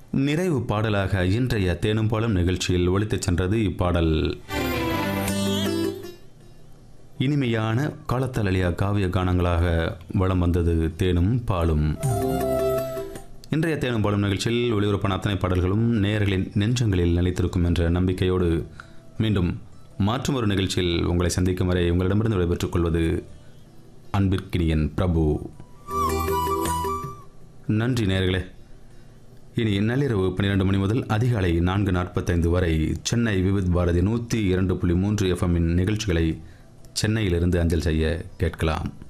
நிறைவு பாடலாக இன்றைய தேனும் பாலும் நிகழ்ச்சியில் ஒழித்துச் சென்றது இப்பாடல் இனிமையான காலத்தலலியா காவிய கானங்களாக வலம் வந்தது தேனும் பாலும் இன்றைய தேனும் பாலும் நிகழ்ச்சியில் ஒளிபரப்பான அத்தனை பாடல்களும் நேயர்களின் நெஞ்சங்களில் நிலைத்திருக்கும் என்ற நம்பிக்கையோடு மீண்டும் மாற்றும் ஒரு நிகழ்ச்சியில் உங்களை சந்திக்கும் வரை உங்களிடமிருந்து விடைபெற்றுக் கொள்வது அன்பிற்கினியன் பிரபு நன்றி நேயர்களே இனி நள்ளிரவு பன்னிரண்டு மணி முதல் அதிகாலை நான்கு நாற்பத்தைந்து வரை சென்னை விவித் பாரதி நூற்றி இரண்டு புள்ளி மூன்று எஃப்எம்மின் நிகழ்ச்சிகளை சென்னையிலிருந்து அஞ்சல் செய்ய கேட்கலாம்